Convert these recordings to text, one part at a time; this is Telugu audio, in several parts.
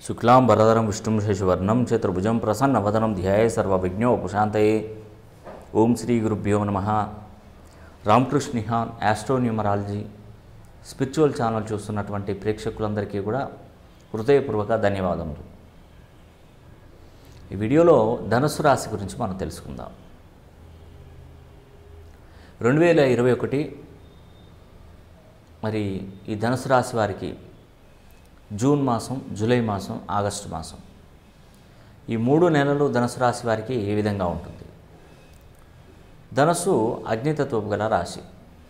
శుక్లాం వరదరం విష్ణుం శశివర్ణం చతుర్భుజం ప్రసన్నవదనం ధ్యాయ సర్వవిఘ్నోపశాంతయే ఓం శ్రీ గురుభ్యో నమ రామకృష్ణిహాన్ యాస్ట్రోన్యూమరాలజీ స్పిరిచువల్ ఛానల్ చూస్తున్నటువంటి ప్రేక్షకులందరికీ కూడా హృదయపూర్వక ధన్యవాదములు ఈ వీడియోలో ధనుసు రాశి గురించి మనం తెలుసుకుందాం రెండు వేల ఇరవై ఒకటి మరి ఈ ధనుసు రాశి వారికి జూన్ మాసం జూలై మాసం ఆగస్టు మాసం ఈ మూడు నెలలు ధనుసు రాశి వారికి ఏ విధంగా ఉంటుంది ధనస్సు అగ్నితత్వపు గల రాశి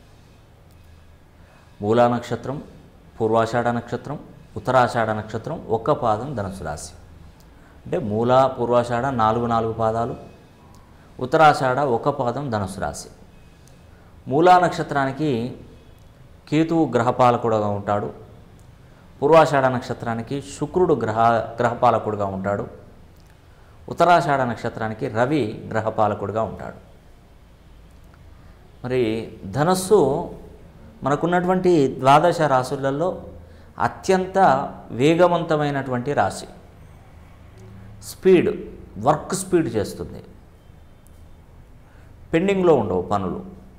మూలా నక్షత్రం పూర్వాషాఢ నక్షత్రం ఉత్తరాషాఢ నక్షత్రం ఒక్క పాదం ధనుసు రాశి అంటే మూల పూర్వాషాఢ నాలుగు నాలుగు పాదాలు ఉత్తరాషాఢ ఒక్క పాదం ధనుసు రాశి మూలా నక్షత్రానికి కేతువు గ్రహపాలకుడుగా ఉంటాడు పూర్వాషాఢ నక్షత్రానికి శుక్రుడు గ్రహ గ్రహపాలకుడుగా ఉంటాడు ఉత్తరాషాఢ నక్షత్రానికి రవి గ్రహపాలకుడుగా ఉంటాడు మరి ధనస్సు మనకున్నటువంటి ద్వాదశ రాశులలో అత్యంత వేగవంతమైనటువంటి రాశి స్పీడ్ వర్క్ స్పీడ్ చేస్తుంది పెండింగ్లో ఉండవు పనులు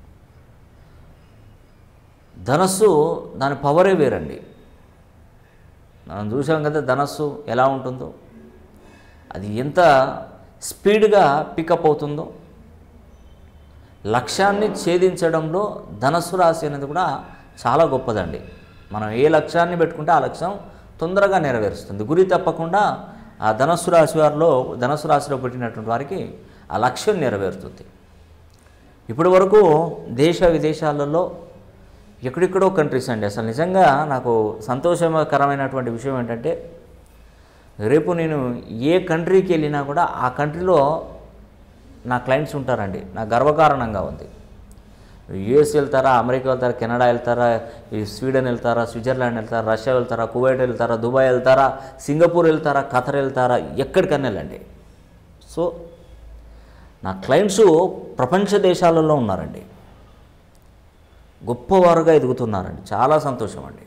ధనస్సు దాని పవరే వేరండి మనం చూసాం కదా ధనస్సు ఎలా ఉంటుందో అది ఎంత స్పీడ్గా పికప్ అవుతుందో లక్ష్యాన్ని ఛేదించడంలో ధనస్సు రాశి అనేది కూడా చాలా గొప్పదండి మనం ఏ లక్ష్యాన్ని పెట్టుకుంటే ఆ లక్ష్యం తొందరగా నెరవేరుస్తుంది గురి తప్పకుండా ఆ ధనస్సు రాశి వారిలో ధనస్సు రాశిలో పుట్టినటువంటి వారికి ఆ లక్ష్యం నెరవేరుతుంది ఇప్పటి వరకు దేశ విదేశాలలో ఎక్కడెక్కడో కంట్రీస్ అండి అసలు నిజంగా నాకు సంతోషకరమైనటువంటి విషయం ఏంటంటే రేపు నేను ఏ కంట్రీకి వెళ్ళినా కూడా ఆ కంట్రీలో నా క్లయింట్స్ ఉంటారండి నా గర్వకారణంగా ఉంది యుఎస్ వెళ్తారా అమెరికా వెళ్తారా కెనడా వెళ్తారా ఈ స్వీడన్ వెళ్తారా స్విట్జర్లాండ్ వెళ్తారా రష్యా వెళ్తారా కువైట్ వెళ్తారా దుబాయ్ వెళ్తారా సింగపూర్ వెళ్తారా ఖతర్ వెళ్తారా ఎక్కడికన్నా వెళ్ళండి సో నా క్లయింట్స్ ప్రపంచ దేశాలలో ఉన్నారండి గొప్పవారుగా ఎదుగుతున్నారండి చాలా సంతోషం అండి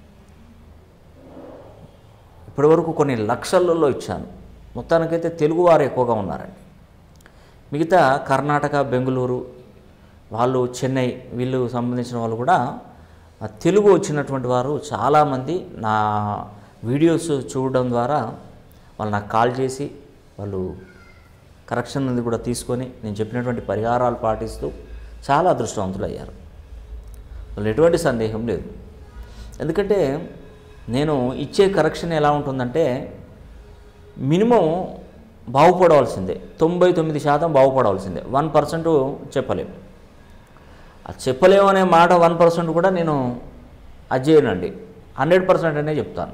ఇప్పటివరకు కొన్ని లక్షలలో ఇచ్చాను మొత్తానికైతే తెలుగువారు ఎక్కువగా ఉన్నారండి మిగతా కర్ణాటక బెంగళూరు వాళ్ళు చెన్నై వీళ్ళు సంబంధించిన వాళ్ళు కూడా ఆ తెలుగు వచ్చినటువంటి వారు చాలామంది నా వీడియోస్ చూడడం ద్వారా వాళ్ళు నాకు కాల్ చేసి వాళ్ళు కరెక్షన్ అనేది కూడా తీసుకొని నేను చెప్పినటువంటి పరిహారాలు పాటిస్తూ చాలా అదృష్టవంతులు అయ్యారు వాళ్ళు ఎటువంటి సందేహం లేదు ఎందుకంటే నేను ఇచ్చే కరెక్షన్ ఎలా ఉంటుందంటే మినిమం బాగుపడవలసిందే తొంభై తొమ్మిది శాతం బాగుపడవలసిందే వన్ పర్సెంట్ చెప్పలేము ఆ చెప్పలేము అనే మాట వన్ పర్సెంట్ కూడా నేను అజ్జేయనండి హండ్రెడ్ పర్సెంట్ అనే చెప్తాను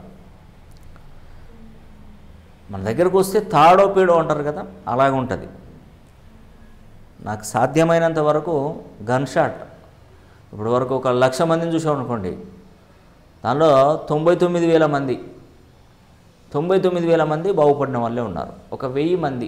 మన దగ్గరకు వస్తే తాడో పీడో అంటారు కదా అలాగే ఉంటుంది నాకు సాధ్యమైనంత వరకు గన్ షాట్ ఇప్పటి వరకు ఒక లక్ష మందిని చూసాం అనుకోండి దానిలో తొంభై తొమ్మిది వేల మంది తొంభై తొమ్మిది వేల మంది బాగుపడిన వాళ్ళే ఉన్నారు ఒక వెయ్యి మంది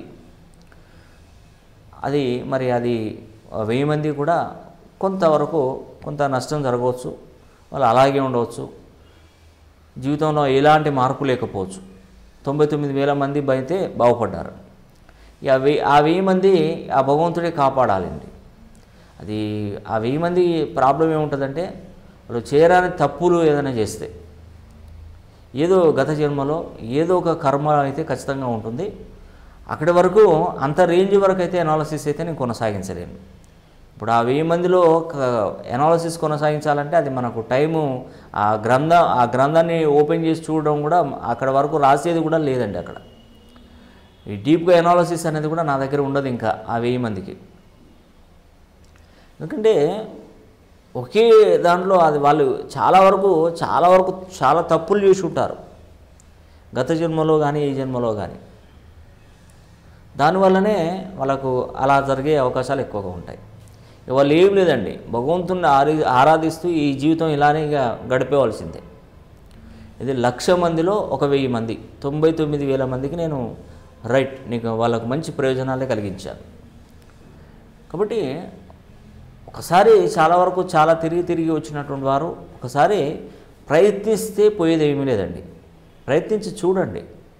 అది మరి అది ఆ వెయ్యి మంది కూడా కొంతవరకు కొంత నష్టం జరగవచ్చు వాళ్ళు అలాగే ఉండవచ్చు జీవితంలో ఎలాంటి మార్పు లేకపోవచ్చు తొంభై తొమ్మిది వేల మంది అయితే బాగుపడ్డారు ఇక ఆ వెయ్యి ఆ వెయ్యి మంది ఆ భగవంతుడే కాపాడాలండి అది ఆ వెయ్యి మంది ప్రాబ్లం ఏముంటుందంటే వాళ్ళు చేయరాని తప్పులు ఏదైనా చేస్తే ఏదో గత జన్మలో ఏదో ఒక కర్మ అయితే ఖచ్చితంగా ఉంటుంది అక్కడి వరకు అంత రేంజ్ వరకు అయితే ఎనాలసిస్ అయితే నేను కొనసాగించలేను ఇప్పుడు ఆ వెయ్యి మందిలో ఎనాలసిస్ కొనసాగించాలంటే అది మనకు టైము ఆ గ్రంథం ఆ గ్రంథాన్ని ఓపెన్ చేసి చూడడం కూడా అక్కడ వరకు రాసేది కూడా లేదండి అక్కడ ఈ డీప్గా ఎనాలసిస్ అనేది కూడా నా దగ్గర ఉండదు ఇంకా ఆ వెయ్యి మందికి ఎందుకంటే ఒకే దాంట్లో అది వాళ్ళు చాలా వరకు చాలా వరకు చాలా తప్పులు చేసి ఉంటారు గత జన్మలో కానీ ఈ జన్మలో కానీ దానివల్లనే వాళ్ళకు అలా జరిగే అవకాశాలు ఎక్కువగా ఉంటాయి ఇక వాళ్ళు ఏం లేదండి భగవంతుని ఆరి ఆరాధిస్తూ ఈ జీవితం ఇలానే ఇక గడిపేవలసిందే ఇది లక్ష మందిలో ఒక వెయ్యి మంది తొంభై తొమ్మిది వేల మందికి నేను రైట్ నీకు వాళ్ళకు మంచి ప్రయోజనాలే కలిగించాను కాబట్టి ఒకసారి చాలా వరకు చాలా తిరిగి తిరిగి వచ్చినటువంటి వారు ఒకసారి ప్రయత్నిస్తే పోయేది ఏమీ లేదండి ప్రయత్నించి చూడండి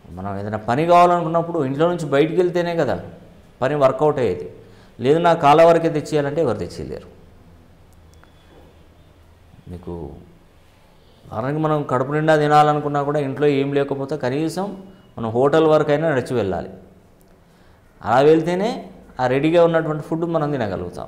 మనం ఏదైనా పని కావాలనుకున్నప్పుడు ఇంట్లో నుంచి బయటికి వెళ్తేనే కదా పని వర్కౌట్ అయ్యేది లేదు నా కాళ్ళ వరకే తెచ్చేయాలంటే ఎవరు తెచ్చేయలేరు మీకు వారానికి మనం కడుపు నిండా తినాలనుకున్నా కూడా ఇంట్లో ఏం లేకపోతే కనీసం మనం హోటల్ వరకైనా నడిచి వెళ్ళాలి అలా వెళ్తేనే ఆ రెడీగా ఉన్నటువంటి ఫుడ్ మనం తినగలుగుతాం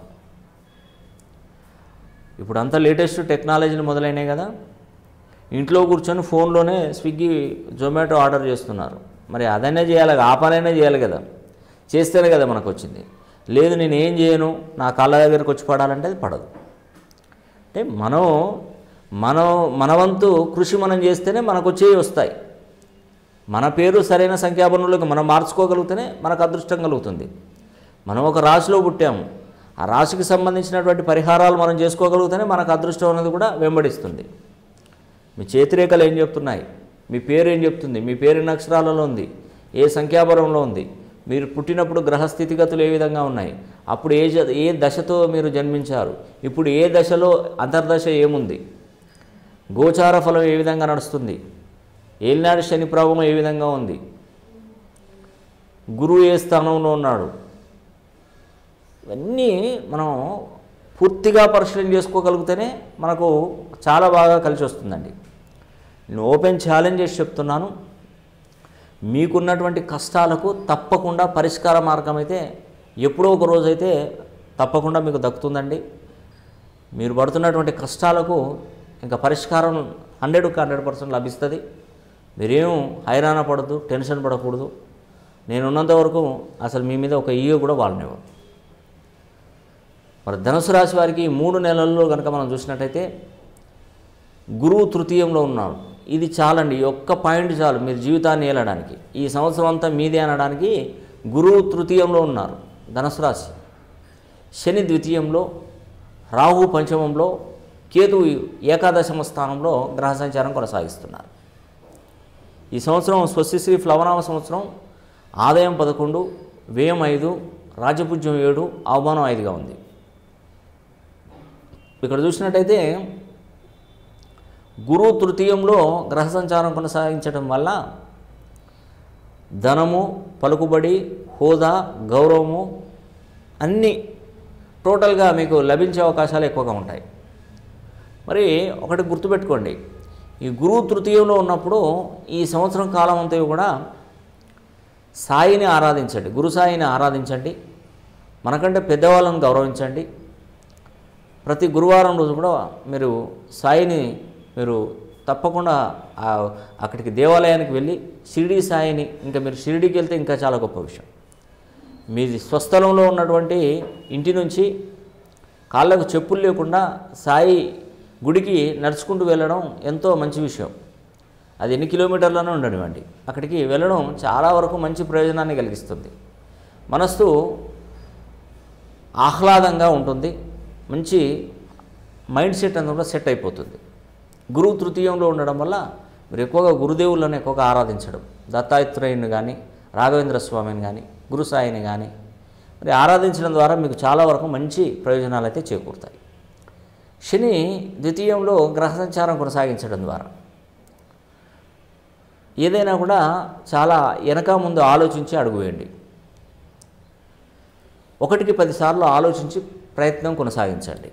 ఇప్పుడు అంతా లేటెస్ట్ టెక్నాలజీలు మొదలైనాయి కదా ఇంట్లో కూర్చొని ఫోన్లోనే స్విగ్గీ జొమాటో ఆర్డర్ చేస్తున్నారు మరి అదైనా చేయాలి ఆ పనైనా చేయాలి కదా చేస్తేనే కదా మనకు వచ్చింది లేదు నేను ఏం చేయను నా కాళ్ళ దగ్గరకు వచ్చి పడాలంటే అది పడదు అంటే మనం మనం మన వంతు కృషి మనం చేస్తేనే మనకు వచ్చేవి వస్తాయి మన పేరు సరైన సంఖ్యాబలంలోకి మనం మార్చుకోగలిగితేనే మనకు అదృష్టం కలుగుతుంది మనం ఒక రాశిలో పుట్టాము ఆ రాశికి సంబంధించినటువంటి పరిహారాలు మనం చేసుకోగలిగితేనే మనకు అదృష్టం అనేది కూడా వెంబడిస్తుంది మీ చేతిరేఖలు ఏం చెప్తున్నాయి మీ పేరు ఏం చెప్తుంది మీ పేరు ఎన్ని అక్షరాలలో ఉంది ఏ సంఖ్యాబలంలో ఉంది మీరు పుట్టినప్పుడు గ్రహ స్థితిగతులు ఏ విధంగా ఉన్నాయి అప్పుడు ఏ జ- ఏ దశతో మీరు జన్మించారు ఇప్పుడు ఏ దశలో అంతర్దశ ఏముంది గోచార ఫలం ఏ విధంగా నడుస్తుంది ఏలినాడు శని ప్రభావం ఏ విధంగా ఉంది గురువు ఏ స్థానంలో ఉన్నాడు ఇవన్నీ మనం పూర్తిగా పరిశీలన చేసుకోగలిగితేనే మనకు చాలా బాగా కలిసి వస్తుందండి నేను ఓపెన్ ఛాలెంజ్ చేసి చెప్తున్నాను మీకున్నటువంటి కష్టాలకు తప్పకుండా పరిష్కార మార్గం అయితే ఎప్పుడో ఒక రోజైతే తప్పకుండా మీకు దక్కుతుందండి మీరు పడుతున్నటువంటి కష్టాలకు ఇంకా పరిష్కారం హండ్రెడ్కి హండ్రెడ్ పర్సెంట్ లభిస్తుంది మీరేం హైరాణ పడద్దు టెన్షన్ పడకూడదు నేనున్నంత వరకు అసలు మీ మీద ఒక ఈగ కూడా వాళ్ళనివ్వను మరి ధనుసు రాశి వారికి ఈ మూడు నెలల్లో కనుక మనం చూసినట్టయితే గురువు తృతీయంలో ఉన్నాడు ఇది చాలండి ఈ ఒక్క పాయింట్ చాలు మీరు జీవితాన్ని ఏలడానికి ఈ సంవత్సరం అంతా మీదే అనడానికి గురువు తృతీయంలో ఉన్నారు ధనుసు రాశి శని ద్వితీయంలో రాహు పంచమంలో కేతు ఏకాదశమ స్థానంలో గ్రహ సంచారం కొనసాగిస్తున్నారు ఈ సంవత్సరం స్వస్తిశ్రీ ఫ్లవనామ సంవత్సరం ఆదాయం పదకొండు వ్యయం ఐదు రాజపూజ్యం ఏడు అవమానం ఐదుగా ఉంది ఇక్కడ చూసినట్టయితే గురు తృతీయంలో గ్రహ సంచారం కొనసాగించడం వల్ల ధనము పలుకుబడి హోదా గౌరవము అన్నీ టోటల్గా మీకు లభించే అవకాశాలు ఎక్కువగా ఉంటాయి మరి ఒకటి గుర్తుపెట్టుకోండి ఈ గురువు తృతీయంలో ఉన్నప్పుడు ఈ సంవత్సరం కాలం అంతా కూడా సాయిని ఆరాధించండి గురు సాయిని ఆరాధించండి మనకంటే పెద్దవాళ్ళని గౌరవించండి ప్రతి గురువారం రోజు కూడా మీరు సాయిని మీరు తప్పకుండా ఆ- అక్కడికి దేవాలయానికి వెళ్ళి షిరిడి సాయిని ఇంకా మీరు షిరిడికి వెళ్తే ఇంకా చాలా గొప్ప విషయం మీది స్వస్థలంలో ఉన్నటువంటి ఇంటి నుంచి కాళ్ళకు చెప్పులు లేకుండా సాయి గుడికి నడుచుకుంటూ వెళ్ళడం ఎంతో మంచి విషయం అది ఎన్ని కిలోమీటర్లనే ఉండనివ్వండి అక్కడికి వెళ్ళడం చాలా వరకు మంచి ప్రయోజనాన్ని కలిగిస్తుంది మనస్సు ఆహ్లాదంగా ఉంటుంది మంచి మైండ్ సెట్ అంతా కూడా సెట్ అయిపోతుంది గురువు తృతీయంలో ఉండడం వల్ల మీరు ఎక్కువగా గురుదేవులను ఎక్కువగా ఆరాధించడం దత్తాత్రేయుని కానీ రాఘవేంద్ర స్వామిని కానీ గురుసాయిని కానీ మరి ఆరాధించడం ద్వారా మీకు చాలా వరకు మంచి ప్రయోజనాలు అయితే చేకూరుతాయి శని ద్వితీయంలో గ్రహ సంచారం కొనసాగించడం ద్వారా ఏదైనా కూడా చాలా వెనక ముందు ఆలోచించి అడుగు వేయండి ఒకటికి పదిసార్లు ఆలోచించి ప్రయత్నం కొనసాగించండి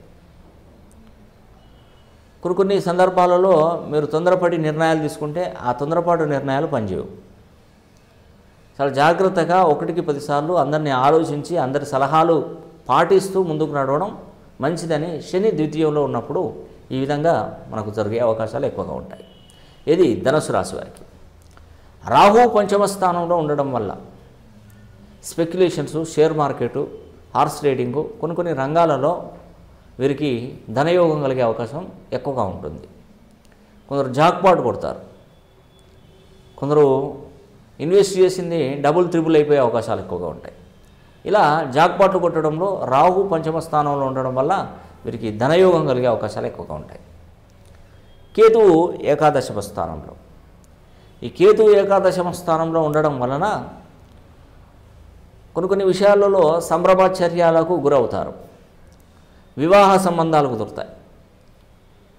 కొన్ని కొన్ని సందర్భాలలో మీరు తొందరపడి నిర్ణయాలు తీసుకుంటే ఆ తొందరపాటు నిర్ణయాలు పనిచేయవు చాలా జాగ్రత్తగా ఒకటికి పదిసార్లు అందరినీ ఆలోచించి అందరి సలహాలు పాటిస్తూ ముందుకు నడవడం మంచిదని శని ద్వితీయంలో ఉన్నప్పుడు ఈ విధంగా మనకు జరిగే అవకాశాలు ఎక్కువగా ఉంటాయి ఇది ధనుసు రాశి వారికి రాహు పంచమ స్థానంలో ఉండడం వల్ల speculations share market horse trading కొన్ని కొన్ని రంగాలలో వీరికి ధనయోగం కలిగే అవకాశం ఎక్కువగా ఉంటుంది కొందరు జాక్పాట్ కొడతారు కొందరు ఇన్వెస్ట్ చేసింది డబుల్ త్రిబుల్ అయిపోయే అవకాశాలు ఎక్కువగా ఉంటాయి ఇలా జాక్పాట్లు కొట్టడంలో రాహు పంచమ స్థానంలో ఉండడం వల్ల వీరికి ధనయోగం కలిగే అవకాశాలు ఎక్కువగా ఉంటాయి కేతువు ఏకాదశమ స్థానంలో ఈ కేతువు ఏకాదశమ స్థానంలో ఉండడం వలన కొన్ని కొన్ని విషయాలలో సంభ్రమాచర్యాలకు గురవుతారు వివాహ సంబంధాలు కుదురుతాయి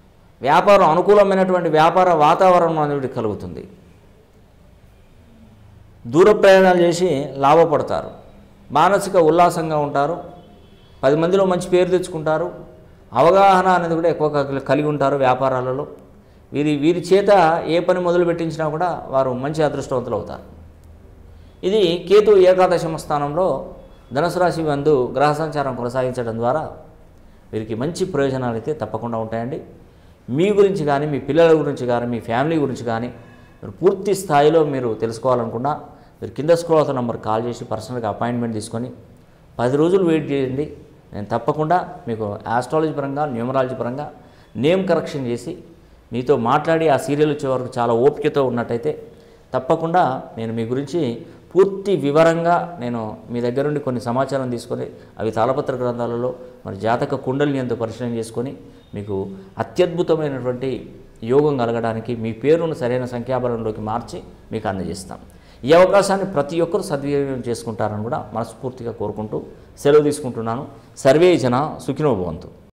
వ్యాపారం అనుకూలమైనటువంటి వ్యాపార వాతావరణం అనేది కలుగుతుంది దూర ప్రయాణాలు చేసి లాభపడతారు మానసిక ఉల్లాసంగా ఉంటారు పది మందిలో మంచి పేరు తెచ్చుకుంటారు అవగాహన అనేది కూడా ఎక్కువ కలి- కలిగి ఉంటారు వ్యాపారాలలో వీరి వీరి చేత ఏ పని మొదలు పెట్టించినా కూడా వారు మంచి అదృష్టవంతులు అవుతారు ఇది కేతు ఏకాదశమ స్థానంలో ధనుసు రాశి వందు గ్రహ సంచారం కొనసాగించడం ద్వారా వీరికి మంచి ప్రయోజనాలు అయితే తప్పకుండా ఉంటాయండి మీ గురించి కానీ మీ పిల్లల గురించి కానీ మీ ఫ్యామిలీ గురించి కానీ మీరు పూర్తి స్థాయిలో మీరు తెలుసుకోవాలనుకున్నా మీరు కింద స్క్రోల్ అవుతున్న నంబర్ కాల్ చేసి పర్సనల్గా అపాయింట్మెంట్ తీసుకొని పది రోజులు వెయిట్ చేయండి నేను తప్పకుండా మీకు ఆస్ట్రాలజీ పరంగా న్యూమరాలజీ పరంగా నేమ్ కరెక్షన్ చేసి మీతో మాట్లాడి ఆ సీరియల్ వచ్చే వరకు చాలా ఓపికతో ఉన్నట్టయితే తప్పకుండా నేను మీ గురించి పూర్తి వివరంగా నేను మీ దగ్గర నుండి కొన్ని సమాచారం తీసుకొని అవి తాళపత్ర గ్రంథాలలో మరి జాతక కుండలిని ఎంతో పరిశీలన చేసుకొని మీకు అత్యద్భుతమైనటువంటి యోగం కలగడానికి మీ పేరును సరైన సంఖ్యాబలంలోకి మార్చి మీకు అందజేస్తాం ఈ అవకాశాన్ని ప్రతి ఒక్కరూ సద్వినియోగం చేసుకుంటారని కూడా మనస్ఫూర్తిగా కోరుకుంటూ సెలవు తీసుకుంటున్నాను సర్వే జన సుఖినో భవంతు